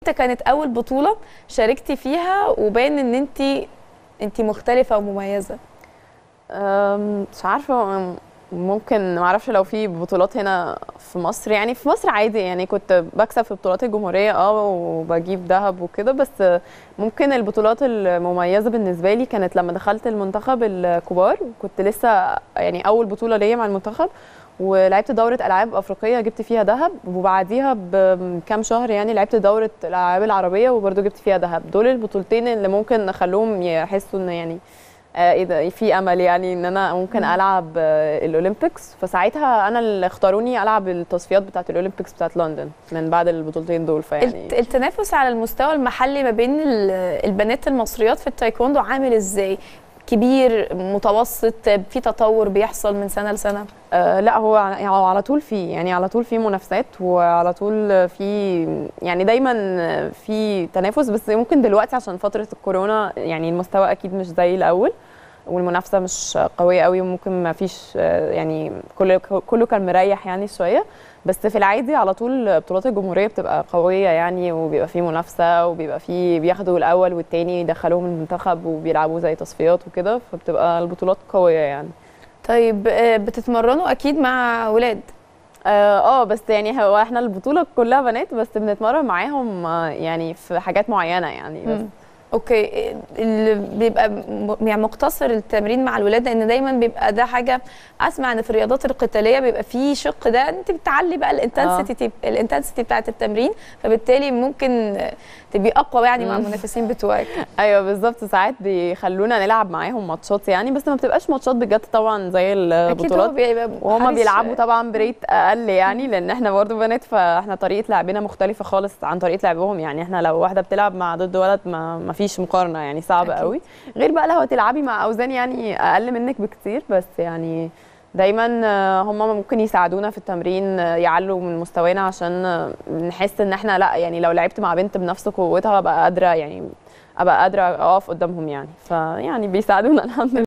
كانت اول بطوله شاركتي فيها وبان ان انت انت مختلفه ومميزه أم، مش عارفة ممكن معرفش لو في بطولات هنا في مصر يعني في مصر عادي يعني كنت بكسب في بطولات الجمهورية اه وبجيب ذهب وكده بس ممكن البطولات المميزة بالنسبة لي كانت لما دخلت المنتخب الكبار كنت لسه يعني أول بطولة ليا مع المنتخب ولعبت دورة ألعاب أفريقية جبت فيها ذهب وبعديها بكام شهر يعني لعبت دورة الألعاب العربية وبرضه جبت فيها ذهب دول البطولتين اللي ممكن نخلوهم يحسوا إن يعني آه، ايه ده في امل يعني ان انا ممكن مم. العب آه، الاولمبيكس فساعتها انا اللي اختاروني العب التصفيات بتاعه الاولمبيكس بتاعه لندن من بعد البطولتين دول فيعني الت- التنافس على المستوى المحلي ما بين ال- البنات المصريات في التايكوندو عامل ازاي كبير متوسط في تطور بيحصل من سنه لسنه آه لا هو على- يعني هو على طول في يعني على طول في منافسات وعلى طول في يعني دايما في تنافس بس ممكن دلوقتي عشان فترة الكورونا يعني المستوى اكيد مش زي الاول والمنافسة مش قوية قوي وممكن ما فيش آه، يعني كله كله كان مريح يعني شوية بس في العادي على طول بطولات الجمهورية بتبقى قوية يعني وبيبقى في منافسة وبيبقى في بياخدوا الأول والتاني يدخلوهم المنتخب وبيلعبوا زي تصفيات وكده فبتبقى البطولات قوية يعني طيب آه، بتتمرنوا اكيد مع ولاد اه آه، بس يعني هو احنا البطولة كلها بنات بس بنتمرن معاهم آه، يعني في حاجات معينة يعني بس مم. اوكي اللي بيبقى م- يعني مقتصر التمرين مع الولاد لان دايما بيبقى ده حاجه اسمع ان في الرياضات القتاليه بيبقى في شق ده انت بتعلي بقى الانتنسيتي الانتنسيتي بتاعه التمرين فبالتالي ممكن تبقي اقوى يعني مع مم. المنافسين بتوعك ايوه بالظبط ساعات بيخلونا نلعب معاهم ماتشات يعني بس ما بتبقاش ماتشات بجد طبعا زي اكيد البطولات هو بيبقى وهما حريص بيلعبوا شوية. طبعا بريت اقل يعني لان احنا برضو بنات فاحنا طريقه لعبنا مختلفه خالص عن طريقه لعبهم يعني احنا لو واحده بتلعب مع ضد ولد ما, ما فيش مقارنه يعني صعب أكيد. قوي غير بقى لو هتلعبي مع اوزان يعني اقل منك بكتير بس يعني دايما آه، هم ممكن يساعدونا في التمرين آه، يعلوا من مستوانا عشان آه، نحس ان احنا لا يعني لو لعبت مع بنت بنفس قوتها ابقى قادره يعني ابقى قادره اقف قدامهم يعني فيعني بيساعدونا الحمد لله